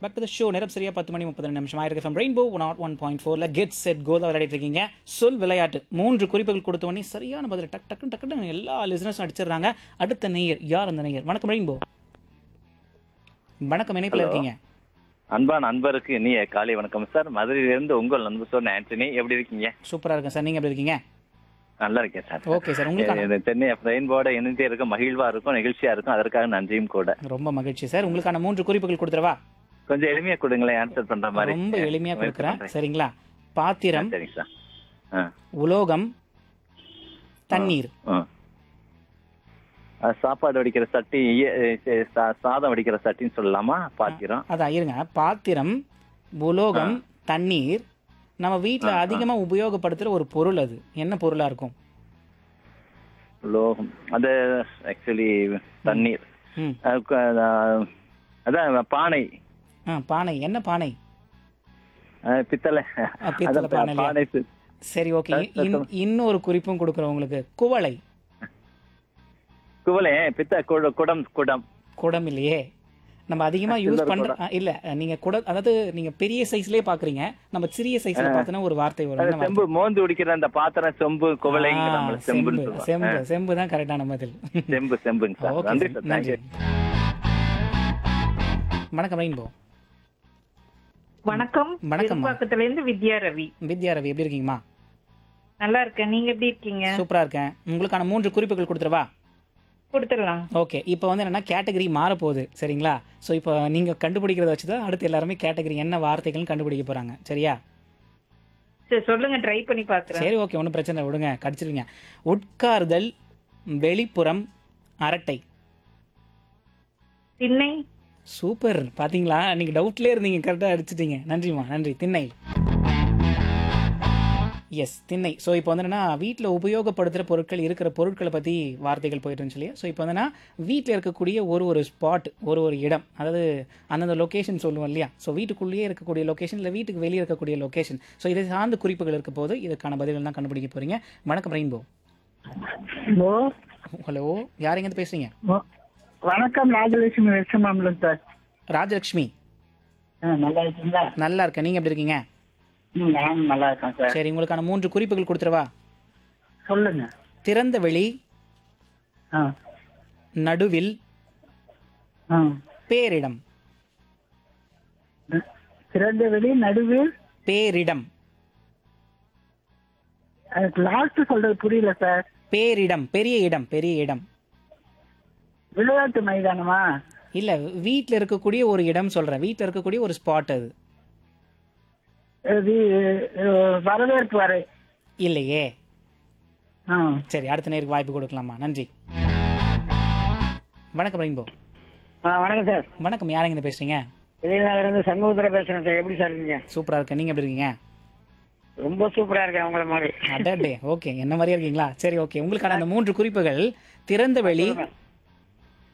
Back to the show நேரம் சரியா பத்து மணி முப்பது நிமிஷம் ஆயிருக்கு from rainbow not one point ஃபோரில் கெட் செட் கோதா விளையாடிட்டு இருக்கீங்க சொல் விளையாட்டு மூன்று குறிப்புகள் கொடுத்த உடனே சரியான பதில் டக் டக்கு டக்குன்னு எல்லா லிசனர்ஸும் அடிச்சிடுறாங்க அடுத்த நேயர் யார் அந்த நேயர் வணக்கம் ரெயின்போ வணக்கம் இணைப்பில் இருக்கீங்க அன்பான அன்பருக்கு இனிய காலை வணக்கம் சார் மதுரையிலிருந்து உங்கள் நண்பர் சொன்ன ஆண்டனி எப்படி இருக்கீங்க சூப்பராக இருக்கேன் சார் நீங்கள் எப்படி இருக்கீங்க நல்லா இருக்கேன் சார் ஓகே சார் உங்களுக்கான இது சென்னை ரெயின்போட இணைந்தே இருக்க மகிழ்வா இருக்கும் நிகழ்ச்சியா இருக்கும் அதற்காக நன்றியும் கூட ரொம்ப மகிழ்ச்சி சார் உங்களுக்கான மூன்று குறிப்புகள் கொடுத்துருவா கொஞ்சம் எளிமையா கொடுங்களேன் ஆன்சர் பண்ற மாதிரி ரொம்ப எளிமையாக முயற்சி கொடுக்குறேன் பண்றேன். சரிங்களா பாத்திரம் சரிங்க சார் ஆ, உலோகம் தண்ணீர் ஆ. ஆ, சாப்பாடு வடிக்கிற சட்டி இய- சே- சா- சாதம் வடிக்கிற சட்டின்னு சொல்லலாமா பாத்திரம் அதான் இருங்க பாத்திரம் உலோகம் தண்ணீர் நம்ம வீட்டில் அதிகமாக உபயோகப்படுத்துகிற ஒரு பொருள் அது என்ன பொருளாக இருக்கும் லோகம் அது ஆக்சுவலி தண்ணீர் ம் ஆ, க- ஆ, அதான் பானை ஆ பானை என்ன பானை ஆ, பித்தளை ஆ, பித்தளை அதான் பானை இல்லையா? பானை சு- சரி ஓகே இன் இன்னொரு குறிப்பும் கொடுக்குறோம் உங்களுக்கு குவளை குவளை பித்த குட- குடம் குடம் குடம் இல்லையே நம்ம அதிகமாக யூஸ் பண்ற ஆ, இல்ல நீங்க குடம் அதாவது நீங்க பெரிய சைஸ்லயே பாக்குறீங்க நம்ம சிறிய சைஸ்ல பார்த்தோன்னா ஒரு வார்த்தை வரும் அது என்ன வார்த்தை? செம்பு மோந்து குடிக்கிற அந்த பாத்திரம் செம்பு குவளைங்க ஆ, நம்மள செம்பு செம்புன்னு சொல்லுவாங்க செம்பு செம்பு தான் கரெக்டான பதில் செம்பு செம்புங்க சார் ஓகே நன்றி சார், சார் நன்றி தேங்க்யூ வணக்கம் ரெயின்போ வணக்கம் வணக்கம்மா. விருப்பாக்கத்துல இருந்து வித்யா ரவி வித்யா ரவி எப்படி இருக்கீங்கம்மா நல்லா இருக்கேன் நீங்க எப்படி இருக்கீங்க சூப்பரா இருக்கேன் உங்களுக்கான மூன்று குறிப்புகள் கொடுத்துருவா கொடுத்துடலாம் ஓகே இப்போ வந்து என்னன்னா கேட்டகரி மாறப்போகுது சரிங்களா ஸோ இப்போ நீங்கள் கண்டுபிடிக்கிறத வச்சு தான் அடுத்து எல்லாருமே கேட்டகரி என்ன வார்த்தைகள்னு கண்டுபிடிக்க போகிறாங்க சரியா சரி சொல்லுங்க ட்ரை பண்ணி பாக்குறேன் சரி ஓகே ஒன்றும் பிரச்சனை இல்லை, விடுங்க கடிச்சிருங்க உட்கார்தல் வெளிப்புறம் அரட்டை திண்ணை சூப்பர் பாத்தீங்களா நீங்கள் டவுட்லேயே இருந்தீங்க கரெக்டாக அடிச்சிட்டீங்க நன்றிம்மா நன்றி திண்ணை எஸ் திண்ணை ஸோ இப்போ வந்து என்னன்னா வீட்டில் உபயோகப்படுத்துகிற பொருட்கள் இருக்கிற பொருட்களை பற்றி வார்த்தைகள் போயிட்டு இருந்துச்சு இல்லையா ஸோ இப்போ வந்துன்னா வீட்டில் இருக்கக்கூடிய ஒரு ஒரு ஸ்பாட் ஒரு ஒரு இடம் அதாவது அந்தந்த லொக்கேஷன் சொல்லுவோம் இல்லையா ஸோ வீட்டுக்குள்ளேயே இருக்கக்கூடிய லொக்கேஷன் இல்லை வீட்டுக்கு வெளியே இருக்கக்கூடிய லொக்கேஷன் ஸோ இதை சார்ந்த குறிப்புகள் இருக்க போது இதுக்கான பதில்கள் தான் கண்டுபிடிக்க போகிறீங்க வணக்கம் ரெயின்போ ஹலோ ஹலோ யார் எங்கேருந்து பேசுகிறீங்க வ- வணக்கம் ராஜலட்சுமி வெச்சமாமலம் சார் ராஜலக்ஷ்மி ஆ, நல்லா இருக்கீங்களா நல்லா இருக்கேன் நீங்கள் எப்படி இருக்கீங்க ம் நானும் நல்லா இருக்கேன் சார் சரி உங்களுக்கான மூன்று குறிப்புகள் கொடுத்துருவா சொல்லுங்க திறந்த வெளி ஆ நடுவில் ஆ பேரிடம் திறந்த வெளி நடுவில் பேரிடம் எனக்கு லாஸ்ட் சொல்றது புரியல சார் பேரிடம் பெரிய இடம் பெரிய இடம் விளையாட்டு மைதானமா இல்ல வீட்ல இருக்கக்கூடிய ஒரு இடம் சொல்றேன் வீட்ல இருக்கக்கூடிய ஒரு ஸ்பாட் அது இது அஹ், வரவேற்பு அறை இல்லையே ஆ சரி அடுத்த நேருக்கு வாய்ப்பு கொடுக்கலாமா நன்றி வணக்கம் ரெயின்போ ஆ வணக்கம் சார் வணக்கம் யார் எங்க பேசுறீங்க வெளிநகர் இருந்து சண்முகத்துல பேசுறேன் சார் எப்படி சார் இருக்கீங்க சூப்பரா இருக்கேன் நீங்க எப்படி இருக்கீங்க ரொம்ப சூப்பரா இருக்கேன் உங்களை மாதிரி அடடே ஓகே என்ன மாதிரியா இருக்கீங்களா சரி ஓகே உங்களுக்கான அந்த மூன்று குறிப்புகள் திறந்த வெளி